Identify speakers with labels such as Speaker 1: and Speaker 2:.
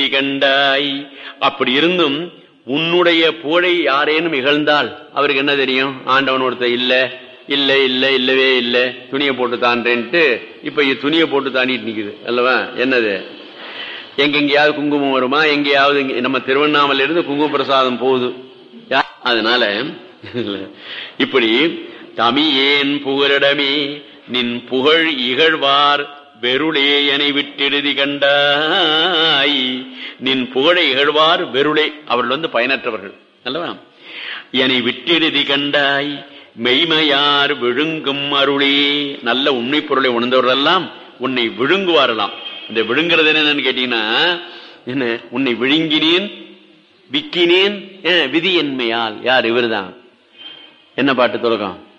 Speaker 1: கண்டாய் அப்படி இருந்தும் உன்னுடைய புகழை யாரேனும் இகழ்ந்தால் அவருக்கு என்ன தெரியும் ஆண்டவன் ஒருத்தர் இல்ல இல்ல இல்ல இல்லவே இல்ல துணியை போட்டு தான்றேன்ட்டு இப்ப இ- துணியை போட்டு தாண்டிட்டு நிக்குது அல்லவா என்னது எங்கெங்கேயாவது குங்குமம் வருமா எங்கேயாவது இங்க- நம்ம திருவண்ணாமலையில இருந்து குங்கும பிரசாதம் போகுது யா- அதனால இப்படி தமியேன் புகழிடமே நின் புகழ் இகழ்வார் வெருளே என விட்டெழுதி கண்டாய் நின் புகழை இகழ்வார் வெருளே அவர்கள் வந்து பயனற்றவர்கள் அல்லவா என்னை விட்டெழுதி கண்டாய் மெய்மையார் விழுங்கும் அருளே நல்ல உண்மை பொருளை உணர்ந்தவர்களெல்லாம் உன்னை விழுங்குவாரலாம் இந்த விழுங்குறது என்னன்னு கேட்டீங்கன்னா என்ன உன்னை விழுங்கினேன் விக்கினேன் அஹ், விதி என்மையால் யார் இவர்தான் என்ன பாட்டு தொடக்கம்